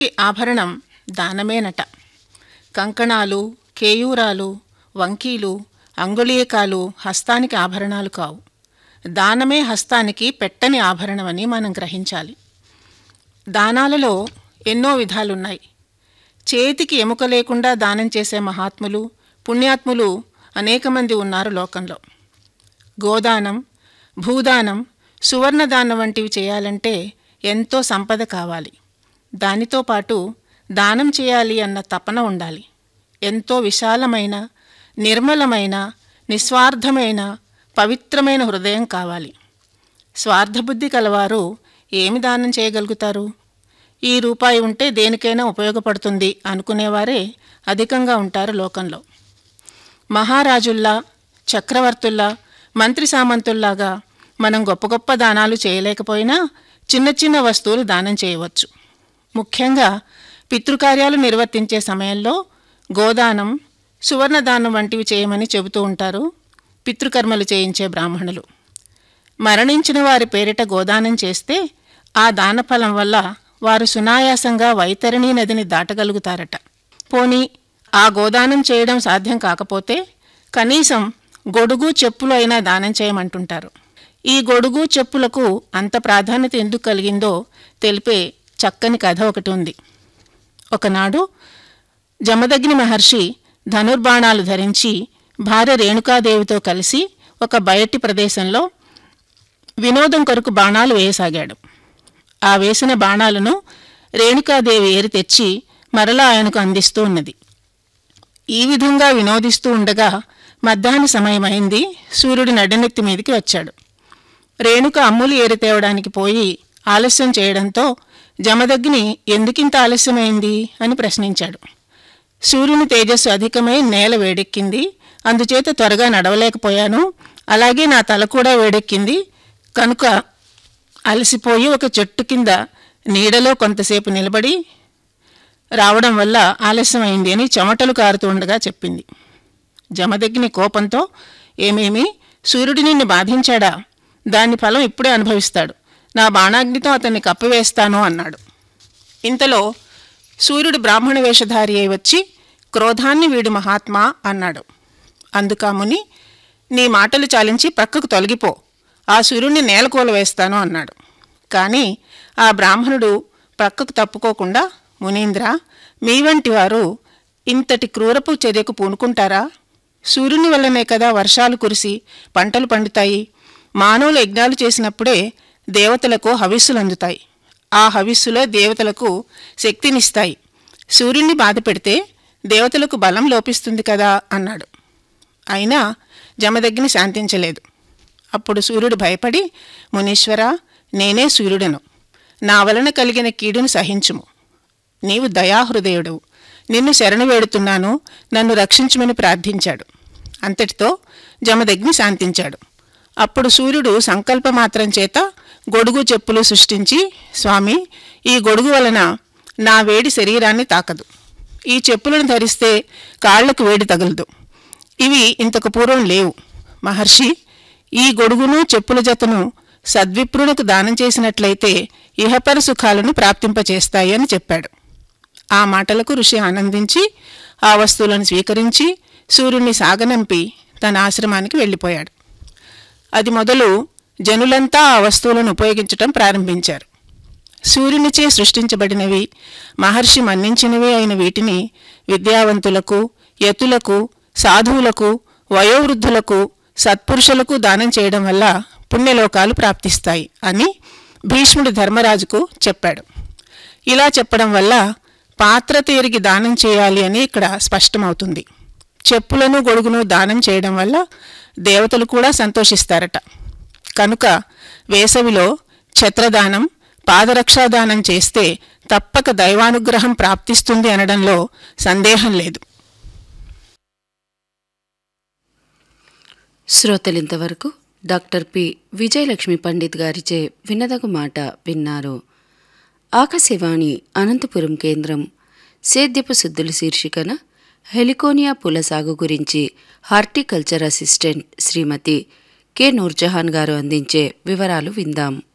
ఈ ఆభరణం దానమేనట కంకణాలు కేయూరాలు వంకీలు అంగుళీయకాలు హస్తానికి ఆభరణాలు కావు దానమే హస్తానికి పెట్టని ఆభరణమని మనం గ్రహించాలి దానాలలో ఎన్నో విధాలున్నాయి చేతికి ఎముక లేకుండా దానం చేసే మహాత్ములు పుణ్యాత్ములు అనేక మంది ఉన్నారు లోకంలో గోదానం భూదానం సువర్ణదానం వంటివి చేయాలంటే ఎంతో సంపద కావాలి దానితో పాటు దానం చేయాలి అన్న తపన ఉండాలి ఎంతో విశాలమైన నిర్మలమైన నిస్వార్థమైన పవిత్రమైన హృదయం కావాలి స్వార్థబుద్ధి కలవారు ఏమి దానం చేయగలుగుతారు ఈ రూపాయి ఉంటే దేనికైనా ఉపయోగపడుతుంది అనుకునేవారే అధికంగా ఉంటారు లోకంలో మహారాజుల్లా చక్రవర్తుల్లా మంత్రి సామంతుల్లాగా మనం గొప్ప గొప్ప దానాలు చేయలేకపోయినా చిన్న చిన్న వస్తువులు దానం చేయవచ్చు ముఖ్యంగా పితృకార్యాలు నిర్వర్తించే సమయంలో గోదానం సువర్ణదానం వంటివి చేయమని చెబుతూ ఉంటారు పితృకర్మలు చేయించే బ్రాహ్మణులు మరణించిన వారి పేరిట గోదానం చేస్తే ఆ దానఫలం వల్ల వారు సునాయాసంగా వైతరణి నదిని దాటగలుగుతారట పోనీ ఆ గోదానం చేయడం సాధ్యం కాకపోతే కనీసం గొడుగు చెప్పులు అయినా దానం చేయమంటుంటారు ఈ గొడుగు చెప్పులకు అంత ప్రాధాన్యత ఎందుకు కలిగిందో తెలిపే చక్కని కథ ఒకటి ఉంది ఒకనాడు జమదగ్ని మహర్షి ధనుర్బాణాలు ధరించి భార్య రేణుకాదేవితో కలిసి ఒక బయటి ప్రదేశంలో వినోదం కొరకు బాణాలు వేయసాగాడు ఆ వేసిన బాణాలను రేణుకాదేవి ఏరి తెచ్చి మరలా ఆయనకు అందిస్తూ ఉన్నది ఈ విధంగా వినోదిస్తూ ఉండగా మధ్యాహ్న సమయమైంది సూర్యుడు నడినెత్తి మీదికి వచ్చాడు రేణుక అమ్ములు ఏరి తేవడానికి పోయి ఆలస్యం చేయడంతో జమదగ్ని ఎందుకింత ఆలస్యమైంది అని ప్రశ్నించాడు సూర్యుని తేజస్సు అధికమై నేల వేడెక్కింది అందుచేత త్వరగా నడవలేకపోయాను అలాగే నా తల కూడా వేడెక్కింది కనుక అలసిపోయి ఒక చెట్టు కింద నీడలో కొంతసేపు నిలబడి రావడం వల్ల ఆలస్యమైంది అని చెమటలు కారుతుండగా చెప్పింది జమదగ్ని కోపంతో ఏమేమి సూర్యుడు నిన్ను బాధించాడా దాని ఫలం ఇప్పుడే అనుభవిస్తాడు నా బాణాగ్నితో అతన్ని కప్పివేస్తాను అన్నాడు ఇంతలో సూర్యుడు బ్రాహ్మణ వేషధారి అయి వచ్చి క్రోధాన్ని వీడు మహాత్మా అన్నాడు అందుకాముని నీ మాటలు చాలించి ప్రక్కకు తొలగిపో ఆ సూర్యుడిని నేలకూల వేస్తాను అన్నాడు కానీ ఆ బ్రాహ్మణుడు ప్రక్కకు తప్పుకోకుండా మునీంద్ర మీ వంటి వారు ఇంతటి క్రూరపు చర్యకు పూనుకుంటారా సూర్యుని వల్లనే కదా వర్షాలు కురిసి పంటలు పండుతాయి మానవులు యజ్ఞాలు చేసినప్పుడే దేవతలకు హవిస్సులు అందుతాయి ఆ హవిస్సులో దేవతలకు శక్తినిస్తాయి సూర్యుని బాధ పెడితే దేవతలకు బలం లోపిస్తుంది కదా అన్నాడు అయినా జమదగ్ని శాంతించలేదు అప్పుడు సూర్యుడు భయపడి మునీశ్వర నేనే సూర్యుడను నా వలన కలిగిన కీడును సహించుము నీవు దయాహృదయుడు నిన్ను శరణు వేడుతున్నాను నన్ను రక్షించమని ప్రార్థించాడు అంతటితో జమదగ్ని శాంతించాడు అప్పుడు సూర్యుడు సంకల్పమాత్రం చేత గొడుగు చెప్పులు సృష్టించి స్వామి ఈ గొడుగు వలన నా వేడి శరీరాన్ని తాకదు ఈ చెప్పులను ధరిస్తే కాళ్లకు వేడి తగలదు ఇవి ఇంతకు పూర్వం లేవు మహర్షి ఈ గొడుగును చెప్పుల జతను సద్విప్రునకు దానం చేసినట్లయితే ఇహపర సుఖాలను ప్రాప్తింపచేస్తాయి అని చెప్పాడు ఆ మాటలకు ఋషి ఆనందించి ఆ వస్తువులను స్వీకరించి సూర్యుని సాగనంపి తన ఆశ్రమానికి వెళ్ళిపోయాడు అది మొదలు జనులంతా ఆ వస్తువులను ఉపయోగించటం ప్రారంభించారు సూర్యునిచే సృష్టించబడినవి మహర్షి మన్నించినవి అయిన వీటిని విద్యావంతులకు యతులకు సాధువులకు వయోవృద్ధులకు సత్పురుషులకు దానం చేయడం వల్ల పుణ్యలోకాలు ప్రాప్తిస్తాయి అని భీష్ముడు ధర్మరాజుకు చెప్పాడు ఇలా చెప్పడం వల్ల పాత్ర తీరిగి దానం చేయాలి అని ఇక్కడ స్పష్టమవుతుంది చెప్పులను గొడుగును దానం చేయడం వల్ల దేవతలు కూడా సంతోషిస్తారట కనుక వేసవిలో ఛత్రదానం పాదరక్షాదానం చేస్తే తప్పక దైవానుగ్రహం ప్రాప్తిస్తుంది అనడంలో సందేహం లేదు శ్రోతలింతవరకు డాక్టర్ పి విజయలక్ష్మి పండిత్ గారిచే వినదగు మాట విన్నారు ఆకాశవాణి అనంతపురం కేంద్రం సేద్యపు శుద్ధుల శీర్షికన హెలికోనియా పూల సాగు గురించి horticulture assistant Shrimati K Noorjahan గారు అందించే వివరాలు విందాం